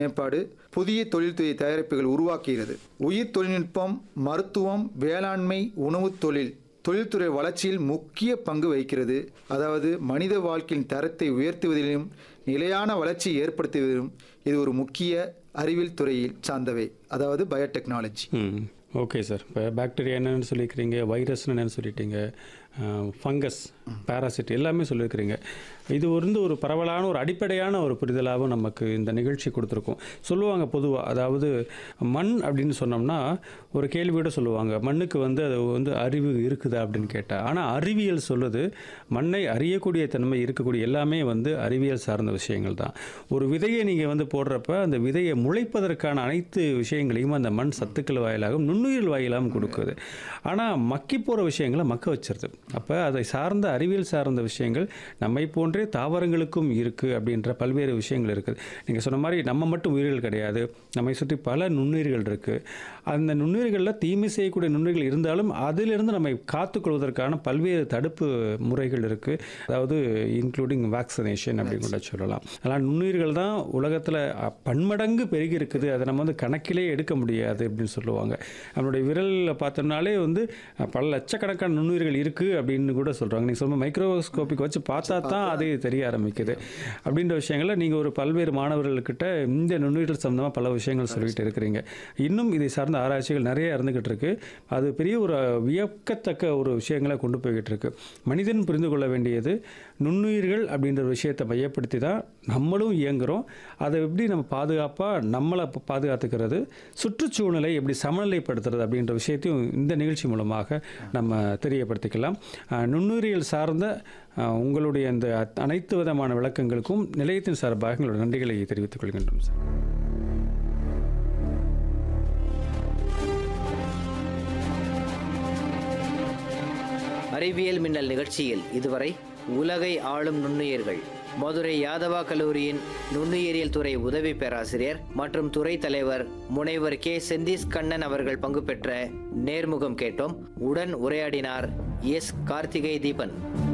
மேம்பாடு புதிய தொழில்துறை தயாரிப்புகள் உருவாக்குகிறது உயிர் தொழில்நுட்பம் மருத்துவம் வேளாண்மை உணவுத் தொழில் தொழில்துறை வளர்ச்சியில் முக்கிய பங்கு வகிக்கிறது அதாவது மனித வாழ்க்கையின் தரத்தை உயர்த்துவதிலும் நிலையான வளர்ச்சியை ஏற்படுத்துவதிலும் இது ஒரு முக்கிய அறிவியல் துறையில் சார்ந்தவை அதாவது பயோடெக்னாலஜி ம் ஓகே சார் இப்போ பாக்டீரியா என்னென்னு சொல்லியிருக்கிறீங்க வைரஸ்னு என்னென்னு சொல்லிட்டீங்க ஃபங்கஸ் பாராசிட் எல்லாமே சொல்லியிருக்கிறீங்க இது வந்து ஒரு பரவலான ஒரு அடிப்படையான ஒரு புரிதலாகவும் நமக்கு இந்த நிகழ்ச்சி கொடுத்துருக்கோம் சொல்லுவாங்க பொதுவாக அதாவது மண் அப்படின்னு சொன்னோம்னா ஒரு கேள்வியோட சொல்லுவாங்க மண்ணுக்கு வந்து அது வந்து அறிவு இருக்குதா அப்படின்னு கேட்டால் ஆனால் அறிவியல் சொல்லுது மண்ணை அறியக்கூடிய தன்மை இருக்கக்கூடிய எல்லாமே வந்து அறிவியல் சார்ந்த விஷயங்கள் தான் ஒரு விதையை நீங்கள் வந்து போடுறப்ப அந்த விதையை முளைப்பதற்கான அனைத்து விஷயங்களையும் அந்த மண் சத்துக்கள் வாயிலாகவும் நுண்ணுயிர் வாயிலாகவும் கொடுக்குது ஆனால் மக்கி போகிற விஷயங்களை மக்க வச்சிருது அப்போ அதை சார்ந்த அறிவியல் சார்ந்த விஷயங்கள் நம்மை போன்றே தாவரங்களுக்கும் இருக்குது அப்படின்ற பல்வேறு விஷயங்கள் இருக்குது நீங்கள் சொன்ன மாதிரி நம்ம மட்டும் உயிர்கள் கிடையாது நம்மை சுற்றி பல நுண்ணுயிர்கள் இருக்குது அந்த நுண்ணுயிர்களில் தீமை செய்யக்கூடிய நுண்ணுயிர்கள் இருந்தாலும் அதிலிருந்து நம்மை காத்துக்கொள்வதற்கான பல்வேறு தடுப்பு முறைகள் இருக்குது அதாவது இன்க்ளூடிங் வேக்சினேஷன் அப்படின்னு கூட சொல்லலாம் அதனால் நுண்ணுயிர்கள் தான் உலகத்தில் பன்மடங்கு பெருகி இருக்குது அதை நம்ம வந்து கணக்கிலே எடுக்க முடியாது அப்படின்னு சொல்லுவாங்க நம்மளுடைய விரலில் பார்த்தோம்னாலே வந்து பல லட்சக்கணக்கான நுண்ணுயிர்கள் இருக்குது அப்படின்னு கூட சொல்கிறாங்க நீங்கள் சொல்லுங்கள் மைக்ரோஸ்கோப்பிக் வச்சு பார்த்தா தான் அது தெரிய ஆரம்பிக்குது அப்படின்ற விஷயங்களை நீங்கள் ஒரு பல்வேறு மாணவர்கள்கிட்ட இந்த நுண்ணுயிர்கள் சம்மந்தமாக பல விஷயங்கள் சொல்லிட்டு இருக்கிறீங்க இன்னும் இதை சார்ந்த ஆராய்ச்சிகள் நிறைய இருந்துகிட்டு இருக்கு அது பெரிய ஒரு வியக்கத்தக்க ஒரு விஷயங்களை கொண்டு போய்கிட்டு இருக்கு மனிதன் புரிந்து கொள்ள வேண்டியது நுண்ணுயிர்கள் அப்படின்ற ஒரு விஷயத்தை மையப்படுத்தி தான் நம்மளும் இயங்குகிறோம் அதை எப்படி நம்ம பாதுகாப்பாக நம்மளை ப- பாதுகாத்துக்கிறது சுற்றுச்சூழலை எப்படி சமநிலைப்படுத்துறது அப்படின்ற விஷயத்தையும் இந்த நிகழ்ச்சி மூலமாக நம்ம தெரியப்படுத்திக்கலாம் அஹ், நுண்ணுயிரியல் சார்ந்த அஹ், உங்களுடைய இந்த அத்- அனைத்து விதமான விளக்கங்களுக்கும் நிலையத்தின் சார்பாக எங்களுடைய நன்றிகளை தெரிவித்துக் கொள்கின்றோம் சார் அறிவியல் மின்னல் நிகழ்ச்சியில் இதுவரை உலகை ஆளும் நுண்ணுயிர்கள் மதுரை யாதவா கல்லூரியின் நுண்ணுயிரியல் துறை உதவி பேராசிரியர் மற்றும் துறை தலைவர் முனைவர் கே செந்திஸ் கண்ணன் அவர்கள் பங்கு பெற்ற நேர்முகம் கேட்டோம் உடன் உரையாடினார் எஸ் கார்த்திகை தீபன்